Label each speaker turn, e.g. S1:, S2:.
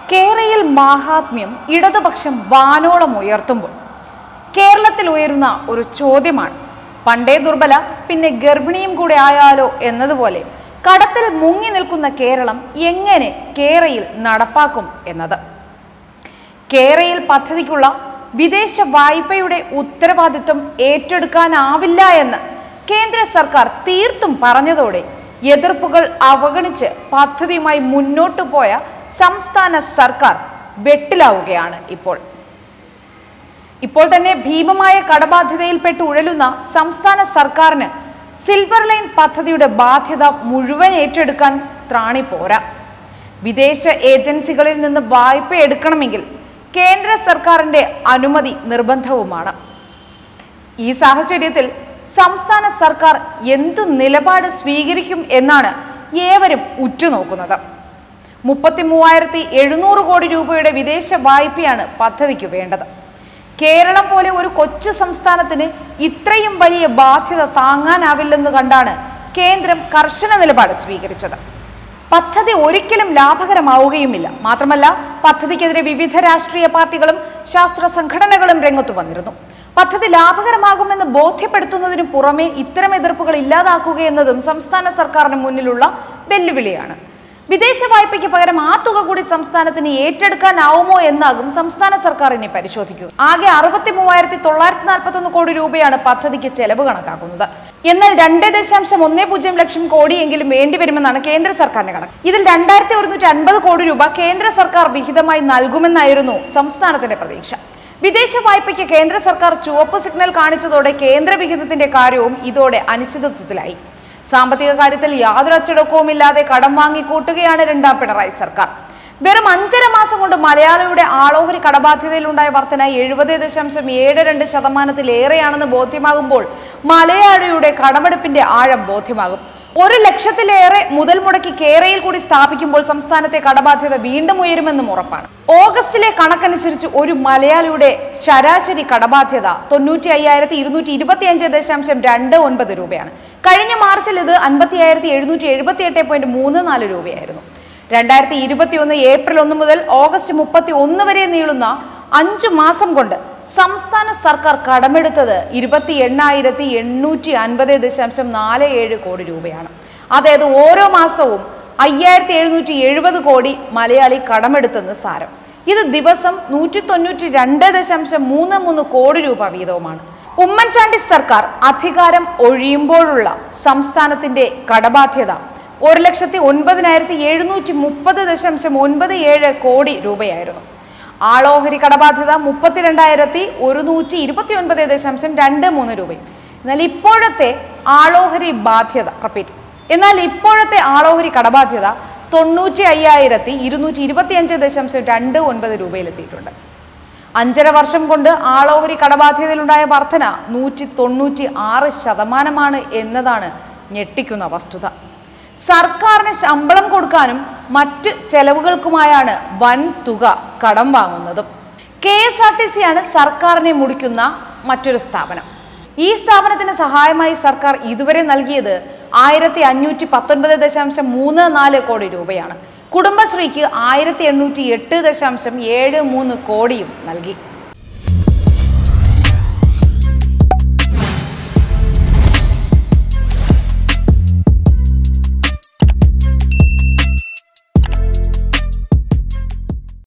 S1: കേരയിൽ മാഹാത്മ്യം ഇടതുപക്ഷം വാനോളം ഉയർത്തുമ്പോൾ കേരളത്തിൽ ഉയരുന്ന ഒരു ചോദ്യമാണ് പണ്ടേ ദുർബല പിന്നെ ഗർഭിണിയും കൂടെ ആയാലോ എന്നതുപോലെ കടത്തിൽ മുങ്ങി നിൽക്കുന്ന കേരളം എങ്ങനെ കേരയിൽ നടപ്പാക്കും എന്നത് കേരയിൽ പദ്ധതിക്കുള്ള വിദേശ വായ്പയുടെ ഉത്തരവാദിത്വം ഏറ്റെടുക്കാനാവില്ല എന്ന് കേന്ദ്ര സർക്കാർ തീർത്തും പറഞ്ഞതോടെ എതിർപ്പുകൾ അവഗണിച്ച് പദ്ധതിയുമായി മുന്നോട്ടു പോയ സംസ്ഥാന സർക്കാർ വെട്ടിലാവുകയാണ് ഇപ്പോൾ ഇപ്പോൾ തന്നെ ഭീമമായ കടബാധ്യതയിൽപ്പെട്ട് ഉഴലുന്ന സംസ്ഥാന സർക്കാരിന് സിൽവർ ലൈൻ പദ്ധതിയുടെ ബാധ്യത മുഴുവൻ ഏറ്റെടുക്കാൻ ത്രാണി പോരാ വിദേശ ഏജൻസികളിൽ നിന്ന് വായ്പ എടുക്കണമെങ്കിൽ കേന്ദ്ര സർക്കാരിന്റെ അനുമതി നിർബന്ധവുമാണ് ഈ സാഹചര്യത്തിൽ സംസ്ഥാന സർക്കാർ എന്തു നിലപാട് സ്വീകരിക്കും എന്നാണ് ഏവരും ഉറ്റുനോക്കുന്നത് മുപ്പത്തി മൂവായിരത്തി എഴുന്നൂറ് കോടി രൂപയുടെ വിദേശ വായ്പയാണ് പദ്ധതിക്ക് വേണ്ടത് കേരളം പോലെ ഒരു കൊച്ചു സംസ്ഥാനത്തിന് ഇത്രയും വലിയ ബാധ്യത താങ്ങാനാവില്ലെന്ന് കണ്ടാണ് കേന്ദ്രം കർശന നിലപാട് സ്വീകരിച്ചത് പദ്ധതി ഒരിക്കലും ലാഭകരമാവുകയുമില്ല മാത്രമല്ല പദ്ധതിക്കെതിരെ വിവിധ രാഷ്ട്രീയ പാർട്ടികളും ശാസ്ത്ര സംഘടനകളും രംഗത്തു വന്നിരുന്നു പദ്ധതി ലാഭകരമാകുമെന്ന് ബോധ്യപ്പെടുത്തുന്നതിനു പുറമെ ഇത്തരം എതിർപ്പുകൾ ഇല്ലാതാക്കുക എന്നതും സംസ്ഥാന സർക്കാരിന് മുന്നിലുള്ള വെല്ലുവിളിയാണ് വിദേശ വായ്പയ്ക്ക് പകരം ആ തുക കൂടി സംസ്ഥാനത്തിന് ഏറ്റെടുക്കാനാവുമോ എന്നാകും സംസ്ഥാന സർക്കാർ ഇനി പരിശോധിക്കുക ആകെ അറുപത്തി മൂവായിരത്തി തൊള്ളായിരത്തി നാൽപ്പത്തി ഒന്ന് കോടി രൂപയാണ് പദ്ധതിക്ക് ചെലവ് കണക്കാക്കുന്നത് എന്നാൽ രണ്ട് ദശാംശം ഒന്നേ പൂജ്യം ലക്ഷം കോടിയെങ്കിലും വേണ്ടിവരുമെന്നാണ് കേന്ദ്ര സർക്കാരിന്റെ കണക്ക് ഇതിൽ രണ്ടായിരത്തി ഒരുന്നൂറ്റി അൻപത് കോടി രൂപ കേന്ദ്ര സർക്കാർ വിഹിതമായി നൽകുമെന്നായിരുന്നു സംസ്ഥാനത്തിന്റെ പ്രതീക്ഷ വിദേശ വായ്പയ്ക്ക് കേന്ദ്ര സർക്കാർ ചുവപ്പ് സിഗ്നൽ കാണിച്ചതോടെ കേന്ദ്ര വിഹിതത്തിന്റെ കാര്യവും ഇതോടെ അനിശ്ചിതത്വത്തിലായി സാമ്പത്തിക കാര്യത്തിൽ യാതൊരു അച്ചടക്കവുമില്ലാതെ കടം വാങ്ങി കൂട്ടുകയാണ് രണ്ടാം പിണറായി സർക്കാർ വെറും അഞ്ചര മാസം കൊണ്ട് മലയാളിയുടെ ആളോഹരി കടബാധ്യതയിലുണ്ടായ വർധന എഴുപത് ദശാംശം ഏഴ് രണ്ട് ശതമാനത്തിലേറെയാണെന്ന് ബോധ്യമാകുമ്പോൾ മലയാളിയുടെ കടമെടുപ്പിന്റെ ആഴം ബോധ്യമാകും ഒരു ലക്ഷത്തിലേറെ മുതൽ മുടക്കി കേരയിൽ കൂടി സ്ഥാപിക്കുമ്പോൾ സംസ്ഥാനത്തെ കടബാധ്യത വീണ്ടും ഉയരുമെന്നും ഉറപ്പാണ് ഓഗസ്റ്റിലെ കണക്കനുസരിച്ച് ഒരു മലയാളിയുടെ ശരാശരി കടബാധ്യത തൊണ്ണൂറ്റി അയ്യായിരത്തി ഇരുന്നൂറ്റി ഇരുപത്തി അഞ്ച് ദശാംശം രണ്ട് ഒൻപത് രൂപയാണ് കഴിഞ്ഞ മാർച്ചിൽ ഇത് അൻപത്തി ആയിരത്തി എഴുന്നൂറ്റി എഴുപത്തി എട്ട് പോയിന്റ് മൂന്ന് നാല് രൂപയായിരുന്നു രണ്ടായിരത്തി ഇരുപത്തി ഒന്ന് ഏപ്രിൽ ഒന്ന് മുതൽ ഓഗസ്റ്റ് മുപ്പത്തി ഒന്ന് വരെ നീളുന്ന അഞ്ചു മാസം കൊണ്ട് സംസ്ഥാന സർക്കാർ കടമെടുത്തത് ഇരുപത്തി എണ്ണായിരത്തി എണ്ണൂറ്റി അൻപത് ദശാംശം നാല് ഏഴ് കോടി രൂപയാണ് അതായത് ഓരോ മാസവും അയ്യായിരത്തി എഴുന്നൂറ്റി എഴുപത് കോടി മലയാളി കടമെടുത്തെന്ന് സാരം ഇത് ദിവസം നൂറ്റി തൊണ്ണൂറ്റി രണ്ട് ദശാംശം മൂന്ന് മൂന്ന് കോടി രൂപ വീതവുമാണ് ഉമ്മൻചാണ്ടി സർക്കാർ അധികാരം ഒഴിയുമ്പോഴുള്ള സംസ്ഥാനത്തിന്റെ കടബാധ്യത ഒരു ലക്ഷത്തി ഒൻപതിനായിരത്തി എഴുന്നൂറ്റി മുപ്പത് ദശാംശം ഒൻപത് ഏഴ് കോടി രൂപയായിരുന്നു ആളോഹരി കടബാധ്യത മുപ്പത്തിരണ്ടായിരത്തി ഒരുന്നൂറ്റി ഇരുപത്തി ഒൻപത് ദശാംശം രണ്ട് മൂന്ന് രൂപയും എന്നാൽ ഇപ്പോഴത്തെ ആളോഹരി ബാധ്യത റിപ്പീറ്റ് എന്നാൽ ഇപ്പോഴത്തെ ആളോഹരി കടബാധ്യത തൊണ്ണൂറ്റി അയ്യായിരത്തി ഇരുന്നൂറ്റി ഇരുപത്തി അഞ്ച് ദശാംശം രണ്ട് ഒൻപത് രൂപയിലെത്തിയിട്ടുണ്ട് അഞ്ചര വർഷം കൊണ്ട് ആളോഹരി കടബാധ്യതയിലുണ്ടായ വർധന നൂറ്റി തൊണ്ണൂറ്റി ആറ് ശതമാനമാണ് എന്നതാണ് ഞെട്ടിക്കുന്ന വസ്തുത സർക്കാരിന് ശമ്പളം കൊടുക്കാനും മറ്റ് ചെലവുകൾക്കുമായാണ് വൻ തുക കടം വാങ്ങുന്നതും K S R T C ആണ് സർക്കാരിനെ മുടിക്കുന്ന മറ്റൊരു സ്ഥാപനം ഈ സ്ഥാപനത്തിന് സഹായമായി സർക്കാർ ഇതുവരെ നൽകിയത് ആയിരത്തി അഞ്ഞൂറ്റി പത്തൊൻപത് ദശാംശം മൂന്ന് നാല് കോടി രൂപയാണ് കുടുംബശ്രീക്ക് ആയിരത്തി എണ്ണൂറ്റി എട്ട് ദശാംശം ഏഴ് മൂന്ന് കോടിയും നൽകി